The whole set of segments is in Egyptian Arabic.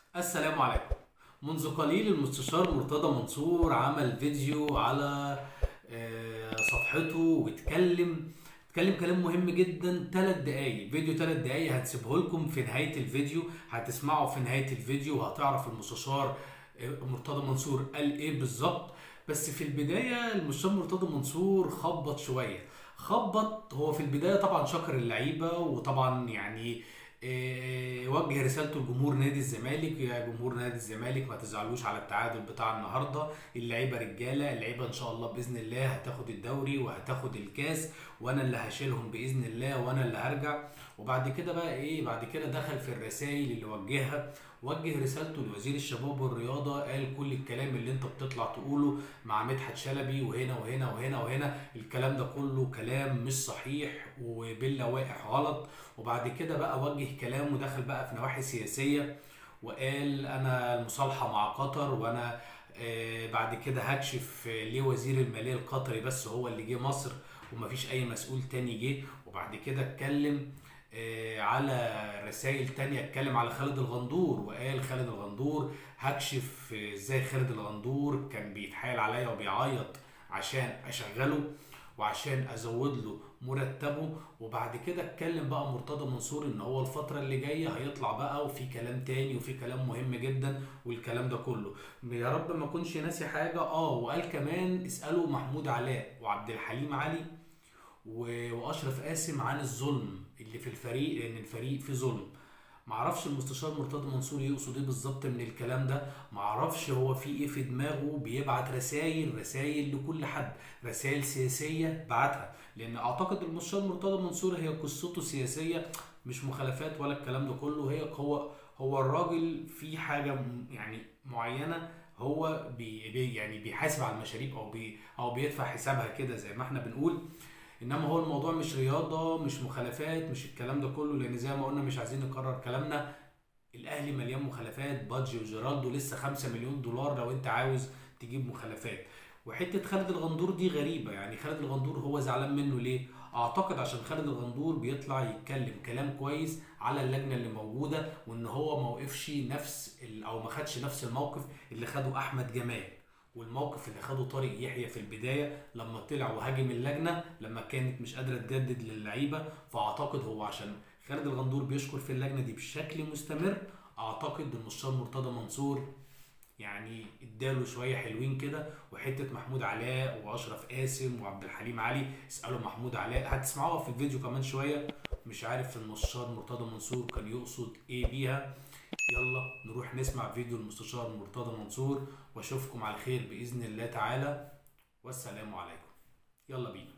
السلام عليكم منذ قليل المستشار مرتضى منصور عمل فيديو على آه، صفحته واتكلم اتكلم كلام مهم جدا ثلاث دقايق فيديو ثلاث دقايق هتسيبه لكم في نهاية الفيديو هتسمعوا في نهاية الفيديو وهتعرف المستشار آه، مرتضى منصور قال ايه بالظبط بس في البداية المستشار مرتضى منصور خبط شوية خبط هو في البداية طبعا شكر اللعيبة وطبعا يعني إيه، وجه رسالته لجمهور نادي الزمالك يا جمهور نادي الزمالك ما تزعلوش على التعادل بتاع النهارده اللعيبه رجاله اللعيبه ان شاء الله باذن الله هتاخد الدوري وهتاخد الكاس وانا اللي هشيلهم باذن الله وانا اللي هرجع وبعد كده بقى ايه بعد كده دخل في الرسائل اللي وجهها وجه رسالته لوزير الشباب والرياضه قال كل الكلام اللي انت بتطلع تقوله مع مدحت شلبي وهنا وهنا وهنا وهنا الكلام ده كله كلام مش صحيح وبلا واقع غلط وبعد كده بقى وجه كلامه دخل بقى في نواحي سياسيه وقال انا المصالحه مع قطر وانا آه، بعد كده هكشف آه، ليه وزير الماليه القطري بس هو اللي جه مصر ومفيش اي مسؤول تاني جه وبعد كده اتكلم آه، على رسائل تانية اتكلم على خالد الغندور وقال خالد الغندور هكشف آه، ازاي خالد الغندور كان بيتحايل عليا وبيعيط عشان اشغله وعشان ازود له مرتبه وبعد كده اتكلم بقى مرتضى منصور ان هو الفترة اللي جاية هيطلع بقى وفي كلام تاني وفي كلام مهم جدا والكلام ده كله يا رب ما اكونش ناسي حاجة اه وقال كمان اسألوا محمود علاء وعبد الحليم علي و- واشرف قاسم عن الظلم اللي في الفريق لان الفريق فيه ظلم معرفش المستشار مرتضى منصور يقصد ايه بالظبط من الكلام ده معرفش هو في ايه في دماغه بيبعت رسائل رسائل لكل حد رسائل سياسيه بعتها لان اعتقد المستشار مرتضى منصور هي قصته سياسيه مش مخالفات ولا الكلام ده كله هي هو هو الراجل في حاجه م- يعني معينه هو بي بي- يعني بيحاسب على المشاريب او بي او بيدفع حسابها كده زي ما احنا بنقول انما هو الموضوع مش رياضه مش مخالفات مش الكلام ده كله لان زي ما قلنا مش عايزين نكرر كلامنا الاهلي مليان مخالفات بادجي وجيرالدو لسه 5 مليون دولار لو انت عاوز تجيب مخالفات وحته خالد الغندور دي غريبه يعني خالد الغندور هو زعلان منه ليه اعتقد عشان خالد الغندور بيطلع يتكلم كلام كويس على اللجنه اللي موجوده وان هو ما وقفش نفس ال- او ما خدش نفس الموقف اللي خده احمد جمال والموقف اللي خده طارق يحيى في البدايه لما طلع وهاجم اللجنه لما كانت مش قادره تجدد للعيبه فاعتقد هو عشان خالد الغندور بيشكر في اللجنه دي بشكل مستمر اعتقد المستشار مرتضى منصور يعني اداله شويه حلوين كده وحته محمود علاء واشرف قاسم وعبد الحليم علي اسالوا محمود علاء هتسمعوها في الفيديو كمان شويه مش عارف المستشار مرتضى منصور كان يقصد ايه بيها يلا نروح نسمع فيديو المستشار مرتضى منصور واشوفكم على خير باذن الله تعالى والسلام عليكم يلا بينا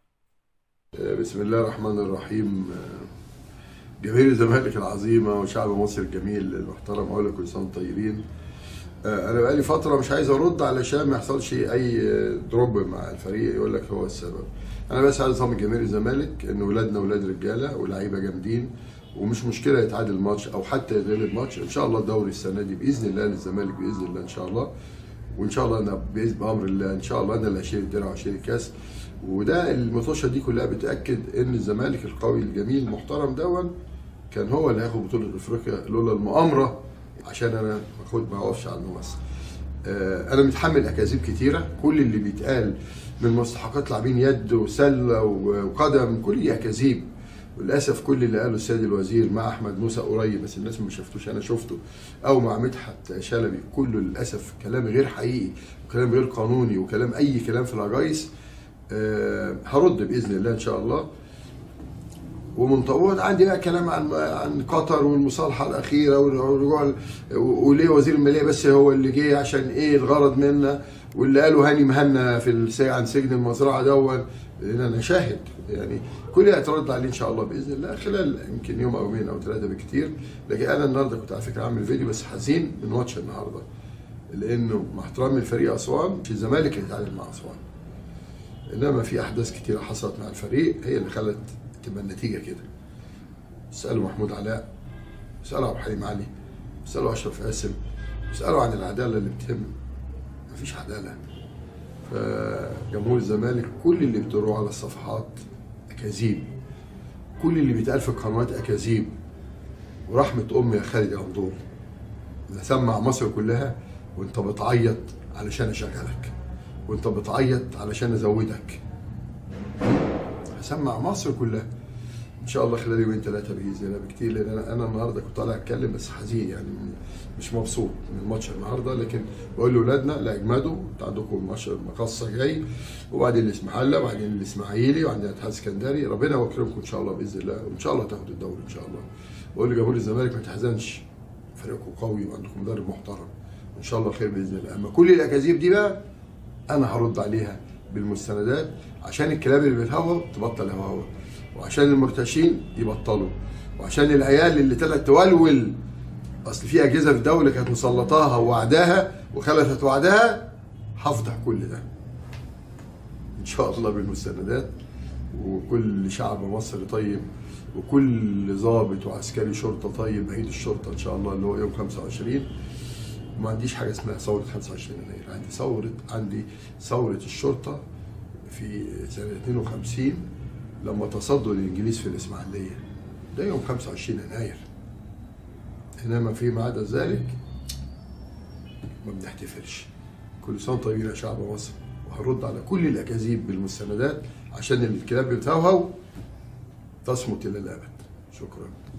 بسم الله الرحمن الرحيم جماهير الزمالك العظيمة وشعب مصر الجميل المحترم أقول لك كل سنة وأنتم طيبين أنا بقالي فترة مش عايز أرد علشان ما يحصلش أي دروب مع الفريق يقول لك هو السبب أنا بس عايز أطمن جماهير الزمالك إن ولادنا ولاد رجالة ولاعيبة جامدين ومش مشكلة يتعادل ماتش أو حتى يتغلب ماتش إن شاء الله الدوري السنة دي بإذن الله للزمالك بإذن الله إن شاء الله وان شاء الله انا باذن بامر الله ان شاء الله انا اللي هشيل الدرع وهشيل الكاس وده المطوشه دي كلها بتاكد ان الزمالك القوي الجميل المحترم دون كان هو اللي هياخد بطوله افريقيا لولا المؤامره عشان انا باخد ما اقفش على الممثل. آه، انا متحمل اكاذيب كتيره كل اللي بيتقال من مستحقات لاعبين يد وسله وقدم كل دي اكاذيب وللاسف كل اللي قاله السيد الوزير مع احمد موسى قريب بس الناس ما شفتوش انا شفته او مع مدحت شلبي كله للاسف كلام غير حقيقي وكلام غير قانوني وكلام اي كلام في العجايز أه هرد باذن الله ان شاء الله ومنطقات عندي بقى كلام عن عن قطر والمصالحه الاخيره والرجوع وليه وزير الماليه بس هو اللي جه عشان ايه الغرض منا واللي قالوا هاني مهنا في السي عن سجن المزرعه دون لان انا شاهد يعني كل ده هيترد عليه ان شاء الله باذن الله خلال يمكن يوم او يومين او ثلاثه بكتير لكن انا النهارده كنت على فكره عامل فيديو بس حزين من ماتش النهارده لانه مع احترامي لفريق اسوان مش الزمالك اللي اتعادل مع اسوان انما في احداث كتيره حصلت مع الفريق هي اللي خلت تبقى النتيجه كده اسالوا محمود علاء اسالوا عبد الحليم علي اسالوا اشرف قاسم اسالوا عن العداله اللي بتتم مفيش عداله فجمهور الزمالك كل اللي بتروح على الصفحات اكاذيب كل اللي بيتقال في القنوات اكاذيب ورحمه امي يا خالد يا غندور نسمع مصر كلها وانت بتعيط علشان اشغلك وانت بتعيط علشان ازودك هسمع مصر كلها ان شاء الله خلال يومين ثلاثه باذن الله بكتير لان انا انا النهارده كنت طالع اتكلم بس حزين يعني مش مبسوط من الماتش النهارده لكن بقول لاولادنا لا اجمدوا انت عندكم ماتش المقصه جاي وبعدين الاسماعيليه وبعدين الاسماعيلي وبعدين الاتحاد السكندري ربنا يكرمكم ان شاء الله باذن الله وان شاء الله تاخدوا الدوري ان شاء الله بقول لجمهور الزمالك ما تحزنش فريقكم قوي وعندكم مدرب محترم ان شاء الله خير باذن الله اما كل الاكاذيب دي بقى انا هرد عليها بالمستندات عشان الكلاب اللي بتهوى تبطل هواها وعشان المرتشين يبطلوا وعشان العيال اللي طلعت تولول اصل في اجهزه في الدوله كانت مسلطاها ووعداها وخلفت وعدها هفضح كل ده ان شاء الله بالمستندات وكل شعب مصر طيب وكل ضابط وعسكري شرطه طيب عيد الشرطه ان شاء الله اللي هو يوم 25 ما عنديش حاجه اسمها ثوره 25 يناير عندي ثوره عندي ثوره الشرطه في سنه 52 لما تصدوا الانجليز في الاسماعيليه ده يوم 25 يناير انما فيما عدا ذلك ما بنحتفلش كل سنه طيبين يا شعب مصر وهرد على كل الاكاذيب بالمستندات عشان الكلاب اللي بتهوهو تصمت الى الابد شكرا